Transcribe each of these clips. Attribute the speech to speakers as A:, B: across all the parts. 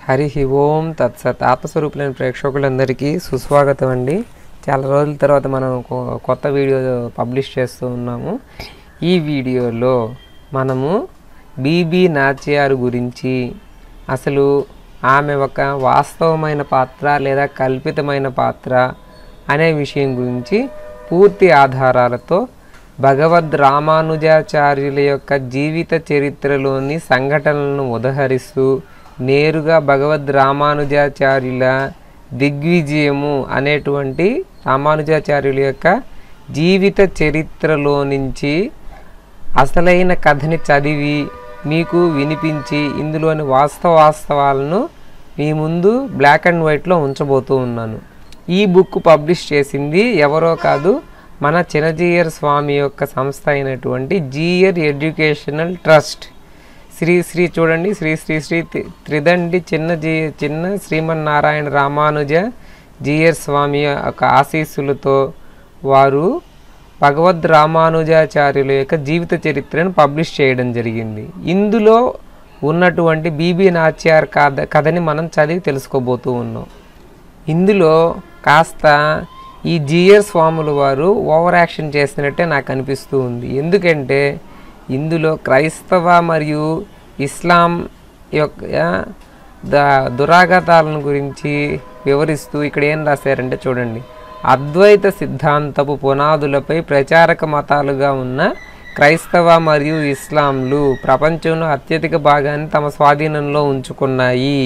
A: హరి ఓం తత్సత్ ఆత్మస్వరూపులైన ప్రేక్షకులందరికీ సుస్వాగతం అండి చాలా రోజుల తర్వాత మనం కొ- కొత్త వీడియో పబ్లిష్ చేస్తూ ఉన్నాము ఈ వీడియోలో మనము బీబీ నాచ్యార్ గురించి అసలు ఆమె ఒక వాస్తవమైన పాత్ర లేదా కల్పితమైన పాత్ర అనే విషయం గురించి పూర్తి ఆధారాలతో భగవద్ రామానుజాచార్యుల యొక్క జీవిత చరిత్రలోని సంఘటనలను ఉదహరిస్తూ నేరుగా భగవద్ రామానుజాచార్యుల దిగ్విజయము అనేటువంటి రామానుజాచార్యుల యొక్క జీవిత చరిత్రలో నుంచి అసలైన కథని చదివి మీకు వినిపించి ఇందులోని వాస్తవ వాస్తవాలను మీ ముందు బ్లాక్ అండ్ వైట్లో ఉంచబోతూ ఉన్నాను ఈ బుక్ పబ్లిష్ చేసింది ఎవరో కాదు మన చినజీయర్ స్వామి యొక్క సంస్థ అయినటువంటి జీయర్ ఎడ్యుకేషనల్ ట్రస్ట్ శ్రీ శ్రీ చూడండి శ్రీ శ్రీ శ్రీ తి- త్రిదండి చిన్న జీ చిన్న శ్రీమన్నారాయణ రామానుజ జీయర్ స్వామి యొక్క ఆశీస్సులతో వారు భగవద్ రామానుజాచార్యుల యొక్క జీవిత చరిత్రను పబ్లిష్ చేయడం జరిగింది ఇందులో ఉన్నటువంటి బీబీ నాచ్యార్ కథ కథని మనం చదివి తెలుసుకోబోతూ ఉన్నాం ఇందులో కాస్త ఈ జియర్ స్వాముల వారు ఓవర్ యాక్షన్ చేసినట్టే నాకు అనిపిస్తూ ఉంది ఎందుకంటే ఇందులో క్రైస్తవ మరియు ఇస్లాం యొక్క ద దురాఘాతాలను గురించి వివరిస్తూ ఇక్కడ ఏం రాశారంటే చూడండి అద్వైత సిద్ధాంతపు పునాదులపై ప్రచారక మతాలుగా ఉన్న క్రైస్తవ మరియు ఇస్లాంలు ప్రపంచంలో అత్యధిక భాగాన్ని తమ స్వాధీనంలో ఉంచుకున్నాయి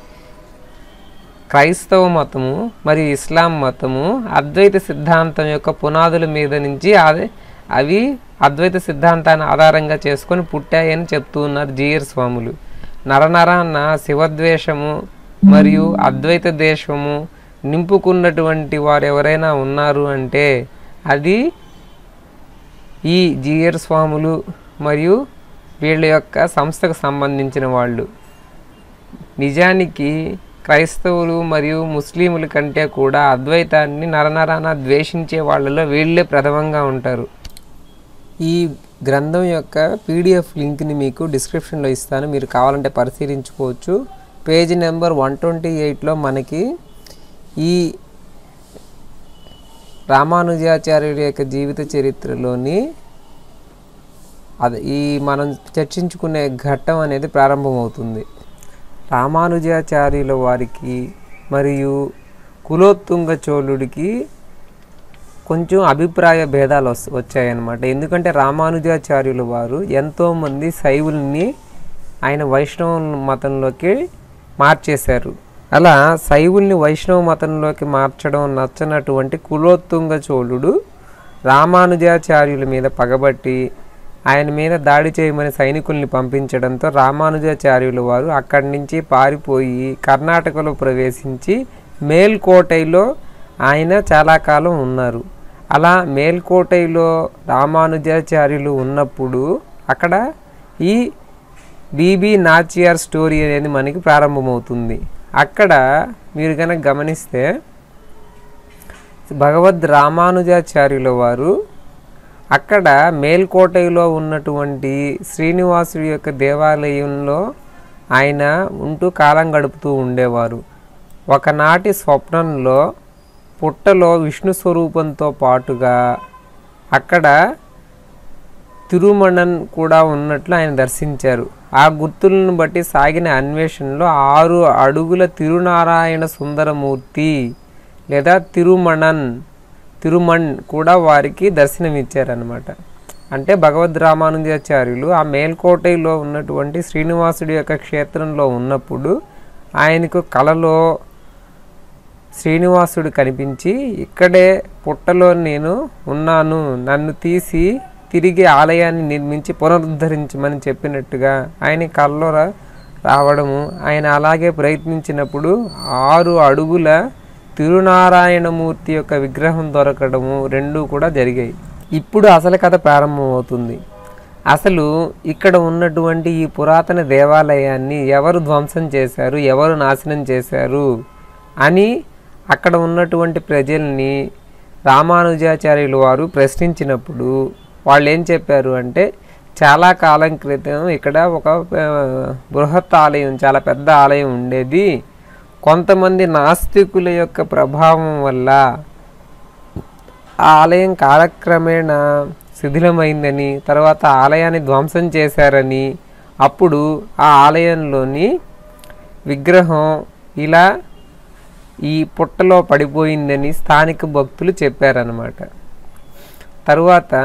A: క్రైస్తవ మతము మరియు ఇస్లాం మతము అద్వైత సిద్ధాంతం యొక్క పునాదుల మీద నుంచి అదే అవి అద్వైత సిద్ధాంతాన్ని ఆధారంగా చేసుకొని పుట్టాయని చెప్తూ ఉన్నారు జీయర్ స్వాములు నరనరాన్న శివద్వేషము మరియు అద్వైత దేశము నింపుకున్నటువంటి వారు ఎవరైనా ఉన్నారు అంటే అది ఈ జీయర్ స్వాములు మరియు వీళ్ళ యొక్క సంస్థకు సంబంధించిన వాళ్ళు నిజానికి క్రైస్తవులు మరియు ముస్లింల కంటే కూడా అద్వైతాన్ని నరనరాన ద్వేషించే వాళ్ళలో వీళ్ళే ప్రథమంగా ఉంటారు ఈ గ్రంథం యొక్క పీడిఎఫ్ లింక్ని మీకు డిస్క్రిప్షన్లో ఇస్తాను మీరు కావాలంటే పరిశీలించుకోవచ్చు పేజీ నెంబర్ వన్ ట్వంటీ ఎయిట్లో మనకి ఈ రామానుజాచార్యుడి యొక్క జీవిత చరిత్రలోని అది ఈ మనం చర్చించుకునే ఘట్టం అనేది ప్రారంభమవుతుంది రామానుజాచార్యుల వారికి మరియు కులోత్తుంగ చోళుడికి కొంచెం అభిప్రాయ భేదాలు వస్ వచ్చాయన్నమాట ఎందుకంటే రామానుజాచార్యుల వారు ఎంతోమంది శైవుల్ని ఆయన వైష్ణవ మతంలోకి మార్చేశారు అలా శైవుల్ని వైష్ణవ మతంలోకి మార్చడం నచ్చనటువంటి కులోత్తుంగ చోళుడు రామానుజాచార్యుల మీద పగబట్టి ఆయన మీద దాడి చేయమని సైనికుల్ని పంపించడంతో రామానుజాచార్యుల వారు అక్కడి నుంచి పారిపోయి కర్ణాటకలో ప్రవేశించి మేల్కోటైలో ఆయన చాలా కాలం ఉన్నారు అలా మేల్కోటైలో రామానుజాచార్యులు ఉన్నప్పుడు అక్కడ ఈ బీబీ నాచియార్ స్టోరీ అనేది మనకి ప్రారంభమవుతుంది అక్కడ మీరు కనుక గమనిస్తే భగవద్ రామానుజాచార్యుల వారు అక్కడ మేల్కోటైలో ఉన్నటువంటి శ్రీనివాసుడి యొక్క దేవాలయంలో ఆయన ఉంటూ కాలం గడుపుతూ ఉండేవారు ఒకనాటి స్వప్నంలో పుట్టలో విష్ణు స్వరూపంతో పాటుగా అక్కడ తిరుమణన్ కూడా ఉన్నట్లు ఆయన దర్శించారు ఆ గుర్తులను బట్టి సాగిన అన్వేషణలో ఆరు అడుగుల తిరునారాయణ సుందరమూర్తి లేదా తిరుమణన్ తిరుమణ్ కూడా వారికి దర్శనమిచ్చారనమాట అంటే భగవద్ రామానుజాచార్యులు ఆ మేల్కోటైలో ఉన్నటువంటి శ్రీనివాసుడి యొక్క క్షేత్రంలో ఉన్నప్పుడు ఆయనకు కలలో శ్రీనివాసుడు కనిపించి ఇక్కడే పుట్టలో నేను ఉన్నాను నన్ను తీసి తిరిగి ఆలయాన్ని నిర్మించి పునరుద్ధరించమని చెప్పినట్టుగా ఆయన కల్లో రా- రావడము ఆయన అలాగే ప్రయత్నించినప్పుడు ఆరు అడుగుల తిరునారాయణమూర్తి యొక్క విగ్రహం దొరకడము రెండూ కూడా జరిగాయి ఇప్పుడు అసలు కథ ప్రారంభమవుతుంది అసలు ఇక్కడ ఉన్నటువంటి ఈ పురాతన దేవాలయాన్ని ఎవరు ధ్వంసం చేశారు ఎవరు నాశనం చేశారు అని అక్కడ ఉన్నటువంటి ప్రజల్ని రామానుజాచార్యుల వారు ప్రశ్నించినప్పుడు వాళ్ళు ఏం చెప్పారు అంటే చాలా కాలం క్రితం ఇక్కడ ఒక ఆ, బృహత్ ఆలయం చాలా పెద్ద ఆలయం ఉండేది కొంతమంది నాస్తికుల యొక్క ప్రభావం వల్ల ఆ ఆలయం కాలక్రమేణా శిథిలమైందని తర్వాత ఆలయాన్ని ధ్వంసం చేశారని అప్పుడు ఆ ఆలయంలోని విగ్రహం ఇలా ఈ పుట్టలో పడిపోయిందని స్థానిక భక్తులు చెప్పారనమాట తరువాత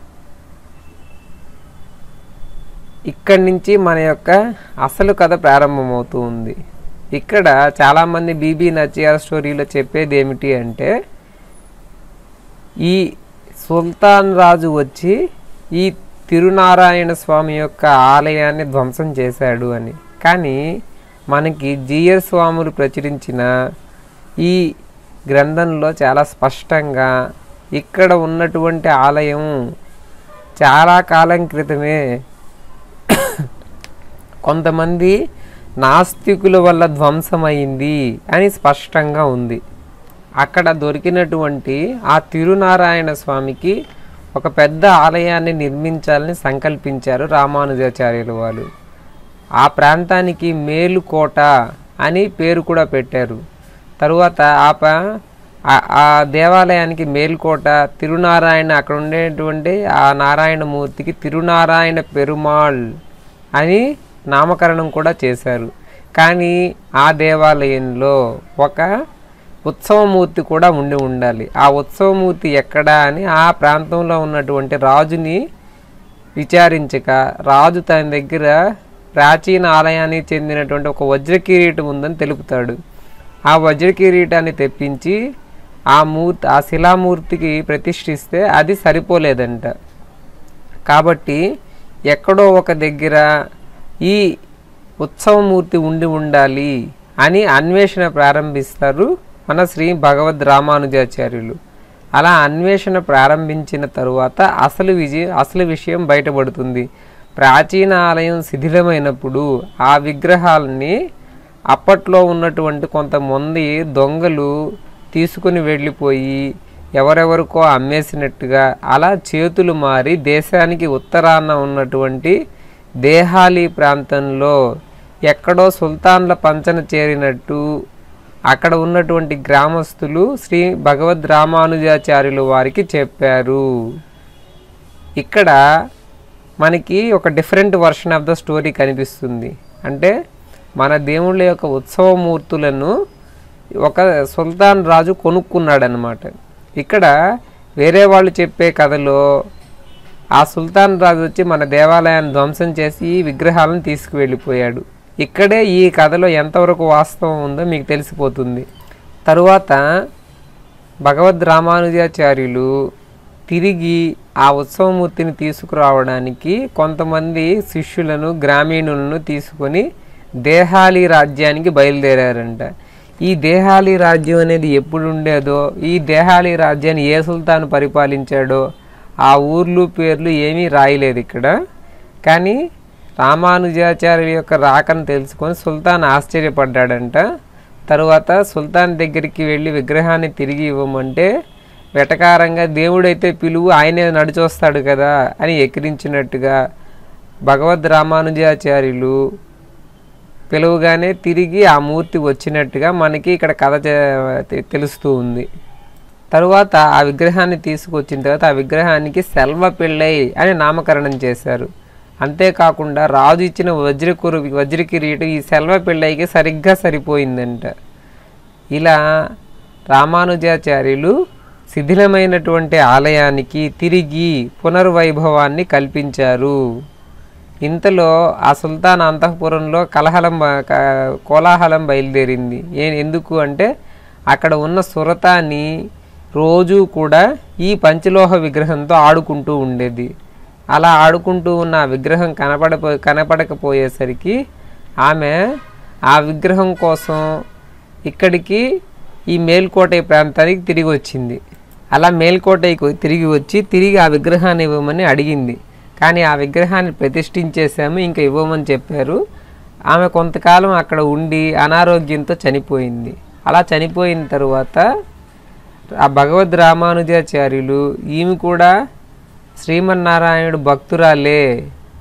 A: ఇక్కడి నుంచి మన యొక్క అసలు కథ ప్రారంభమవుతూ ఉంది ఇక్కడ చాలామంది బీబీ నచ్చియార్ స్టోరీలో చెప్పేది ఏమిటి అంటే ఈ సుల్తాన్ రాజు వచ్చి ఈ తిరునారాయణ స్వామి యొక్క ఆలయాన్ని ధ్వంసం చేశాడు అని కానీ మనకి జిఎస్ స్వాములు ప్రచురించిన ఈ గ్రంథంలో చాలా స్పష్టంగా ఇక్కడ ఉన్నటువంటి ఆలయం చాలా కాలం క్రితమే కొంతమంది నాస్తికుల వల్ల ధ్వంసమైంది అని స్పష్టంగా ఉంది అక్కడ దొరికినటువంటి ఆ తిరునారాయణ స్వామికి ఒక పెద్ద ఆలయాన్ని నిర్మించాలని సంకల్పించారు రామానుజాచార్యుల వాళ్ళు ఆ ప్రాంతానికి మేలుకోట అని పేరు కూడా పెట్టారు తరువాత ఆ ప- ఆ- ఆ దేవాలయానికి మేల్కోట తిరునారాయణ అక్కడ ఉండేటువంటి ఆ నారాయణమూర్తికి తిరునారాయణ పెరుమాళ్ అని నామకరణం కూడా చేశారు కానీ ఆ దేవాలయంలో ఒక ఉత్సవమూర్తి కూడా ఉండి ఉండాలి ఆ ఉత్సవమూర్తి ఎక్కడా అని ఆ ప్రాంతంలో ఉన్నటువంటి రాజుని విచారించక రాజు తన దగ్గర ప్రాచీన ఆలయానికి చెందినటువంటి ఒక వజ్ర కిరీటం ఉందని తెలుపుతాడు ఆ వజ్ర కిరీటాన్ని తెప్పించి ఆ మూర్తి ఆ శిలామూర్తికి ప్రతిష్ఠిస్తే అది సరిపోలేదంట కాబట్టి ఎక్కడో ఒక దగ్గర ఈ ఉత్సవమూర్తి ఉండి ఉండాలి అని అన్వేషణ ప్రారంభిస్తారు మన శ్రీ భగవద్ రామానుజాచార్యులు అలా అన్వేషణ ప్రారంభించిన తరువాత అసలు విజయ అసలు విషయం బయటపడుతుంది ప్రాచీన ఆలయం శిథిలమైనప్పుడు ఆ విగ్రహాలని అప్పట్లో ఉన్నటువంటి కొంతమంది దొంగలు తీసుకుని వెళ్ళిపోయి ఎవరెవరికో అమ్మేసినట్టుగా అలా చేతులు మారి దేశానికి ఉత్తరాన ఉన్నటువంటి దేహాలి ప్రాంతంలో ఎక్కడో సుల్తాన్ల పంచన చేరినట్టు అక్కడ ఉన్నటువంటి గ్రామస్తులు శ్రీ భగవద్ రామానుజాచార్యులు వారికి చెప్పారు ఇక్కడ మనకి ఒక different version of the story కనిపిస్తుంది అంటే మన దేవుళ్ళ యొక్క ఉత్సవమూర్తులను ఒక సుల్తాన్ రాజు కొనుక్కున్నాడనమాట ఇక్కడ వేరే వాళ్ళు చెప్పే కథలో ఆ సుల్తాన్ రాజు వచ్చి మన దేవాలయాన్ని ధ్వంసం చేసి ఈ విగ్రహాలను తీసుకువెళ్ళిపోయాడు ఇక్కడే ఈ కథలో ఎంతవరకు వాస్తవం ఉందో మీకు తెలిసిపోతుంది తరువాత భగవద్ రామానుజాచార్యులు తిరిగి ఆ ఉత్సవమూర్తిని తీసుకురావడానికి కొంతమంది శిష్యులను గ్రామీణులను తీసుకొని దేహాలి రాజ్యానికి బయలుదేరారంట ఈ దేహాలి రాజ్యం అనేది ఎప్పుడు ఉండేదో ఈ దేహాలి రాజ్యాన్ని ఏ సుల్తాన్ పరిపాలించాడో ఆ ఊర్లు పేర్లు ఏమీ రాయలేదు ఇక్కడ కానీ రామానుజాచార్యుల యొక్క రాకను తెలుసుకొని సుల్తాన్ ఆశ్చర్యపడ్డాడంట తరువాత సుల్తాన్ దగ్గరికి వెళ్ళి విగ్రహాన్ని తిరిగి ఇవ్వమంటే వెటకారంగా దేవుడైతే పిలువు ఆయనే నడిచొస్తాడు కదా అని ఎక్కిరించినట్టుగా భగవద్ రామానుజాచార్యులు పిలువగానే తిరిగి ఆ మూర్తి వచ్చినట్టుగా మనకి ఇక్కడ కథ చే- తె- తెలుస్తూ ఉంది తరువాత ఆ విగ్రహాన్ని తీసుకొచ్చిన తర్వాత ఆ విగ్రహానికి సెల్వ పిళ్ళై అని నామకరణం చేశారు అంతేకాకుండా రాజు ఇచ్చిన వజ్రకురు వజ్ర కిరీటం ఈ సెల్వ పిళ్ళైకి సరిగ్గా సరిపోయిందంట ఇలా రామానుజాచార్యులు శిథిలమైనటువంటి ఆలయానికి తిరిగి పునర్వైభవాన్ని కల్పించారు ఇంతలో ఆ సుల్తాన్ అంతఃపురంలో కలహలం బ- క- కోలాహలం బయలుదేరింది ఏ ఎందుకు అంటే అక్కడ ఉన్న సురతాన్ని రోజు కూడా ఈ పంచలోహ విగ్రహంతో ఆడుకుంటూ ఉండేది అలా ఆడుకుంటూ ఉన్న ఆ విగ్రహం కనపడపో కనపడకపోయేసరికి ఆమె ఆ విగ్రహం కోసం ఇక్కడికి ఈ మేల్కోట ప్రాంతానికి తిరిగి వచ్చింది అలా మేల్కోటకి తిరిగి వచ్చి తిరిగి ఆ విగ్రహాన్ని ఇవ్వమని అడిగింది కానీ ఆ విగ్రహాన్ని ప్రతిష్ఠించేసాము ఇంకా ఇవ్వమని చెప్పారు ఆమె కొంతకాలం అక్కడ ఉండి అనారోగ్యంతో చనిపోయింది అలా చనిపోయిన తరువాత ఆ భగవద్ రామానుజాచార్యులు ఈమె కూడా శ్రీమన్నారాయణుడు భక్తురాలే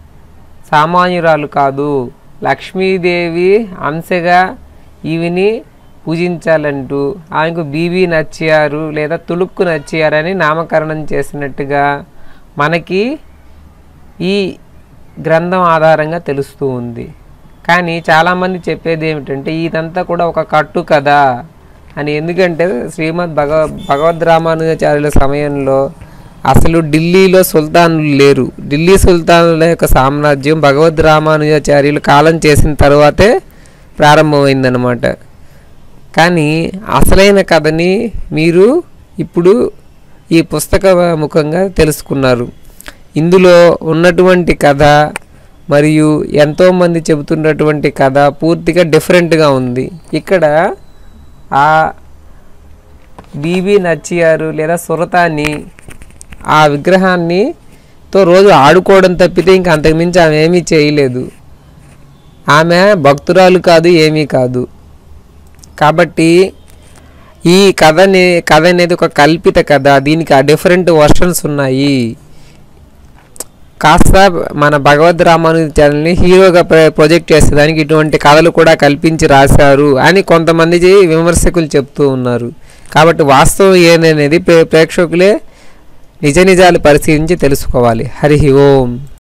A: సామాన్యురాలు కాదు లక్ష్మీదేవి అంశగా ఈవిని పూజించాలంటూ ఆమెకు బీబీ నచ్చారు లేదా తులుక్కు నచ్చారని నామకరణం చేసినట్టుగా మనకి ఈ గ్రంథం ఆధారంగా తెలుస్తూ ఉంది కానీ చాలామంది చెప్పేది ఏమిటంటే ఇదంతా కూడా ఒక కట్టు కదా అని ఎందుకంటే శ్రీమద్ భగవ భగవద్ రామానుజాచార్యుల సమయంలో అసలు ఢిల్లీలో సుల్తానులు లేరు ఢిల్లీ సుల్తానుల యొక్క సామ్రాజ్యం భగవద్ రామానుజాచార్యులు కాలం చేసిన తర్వాతే ప్రారంభమైందనమాట కానీ అసలైన కథని మీరు ఇప్పుడు ఈ పుస్తక ముఖంగా తెలుసుకున్నారు ఇందులో ఉన్నటువంటి కథ మరియు ఎంతోమంది చెబుతున్నటువంటి కథ పూర్తిగా డిఫరెంట్గా ఉంది ఇక్కడ ఆ బీబీ నచ్చియారు లేదా సురతాన్ని ఆ విగ్రహాన్ని తో రోజు ఆడుకోవడం తప్పితే ఇంకా అంతకుమించి ఆమె ఏమీ చేయలేదు ఆమె భక్తురాలు కాదు ఏమీ కాదు కాబట్టి ఈ కథని కథ అనేది ఒక కల్పిత కథ దీనికి ఆ డిఫరెంట్ వర్షన్స్ ఉన్నాయి కాస్త మన భగవద్ రామానుజాచార్యుల్ని హీరోగా ప్ర- ప్రొజెక్ట్ చేసేదానికి ఇటువంటి కథలు కూడా కల్పించి రాశారు అని కొంతమంది చే- విమర్శకులు చెప్తూ ఉన్నారు కాబట్టి వాస్తవం ఏదనేది ప్రే- ప్రేక్షకులే నిజ నిజాలు పరిశీలించి తెలుసుకోవాలి హరి ఓం